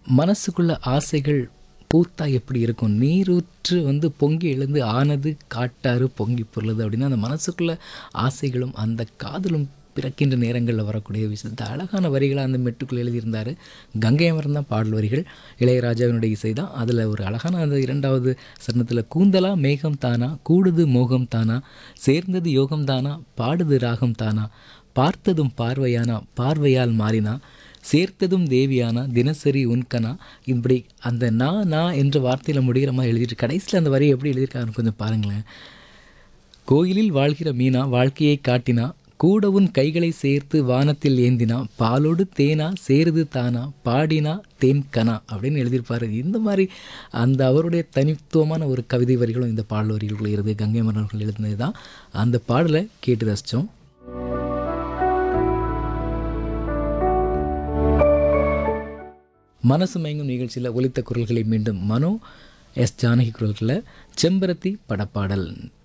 மனசுக்குள்ள ஆசைகள் பூத்தா எப்படி இருக்கும் நீரூற்று வந்து பொங்கி எழுந்து ஆனது காட்டாறு பொங்கி பொருளுது அப்படின்னா அந்த மனசுக்குள்ள ஆசைகளும் அந்த காதலும் பிறக்கின்ற நேரங்களில் வரக்கூடிய விஷயத்தை அழகான வரிகளை அந்த மெட்டுக்குள்ளே எழுதியிருந்தார் கங்கை அமர்ந்தான் தான் பாடல் வரிகள் இளையராஜாவினுடைய இசை தான் அதில் ஒரு அழகான அந்த இரண்டாவது சரணத்தில் கூந்தலா மேகம் தானா கூடுது மோகம் தானா சேர்ந்தது யோகம் தானா பாடுது ராகம் தானா பார்த்ததும் பார்வையானா பார்வையால் மாறினா சேர்த்ததும் தேவியானா தினசரி உன்கனா இப்படி அந்த நான் நான் என்ற வார்த்தையில் முடிகிற மாதிரி எழுதிட்டு கடைசியில் அந்த வரியை எப்படி எழுதியிருக்காருன்னு கொஞ்சம் பாருங்களேன் கோயிலில் வாழ்கிற மீனா வாழ்க்கையை காட்டினா கூட உன் கைகளை சேர்த்து வானத்தில் ஏந்தினா பாலோடு தேனா சேருது தானா பாடினா தேன் கனா அப்படின்னு எழுதியிருப்பாரு இந்த மாதிரி அந்த அவருடைய தனித்துவமான ஒரு கவிதை வரிகளும் இந்த பாடல் வரிகளுக்குள்ள இருந்து கங்கை மன்னர்கள் எழுதினது தான் அந்த பாடலை கேட்டு ரசித்தோம் மனசு மயங்கும் நிகழ்ச்சியில் ஒலித்த குரல்களை மீண்டும் மனோ எஸ் ஜானகி குரல்களில் செம்பருத்தி படப்பாடல்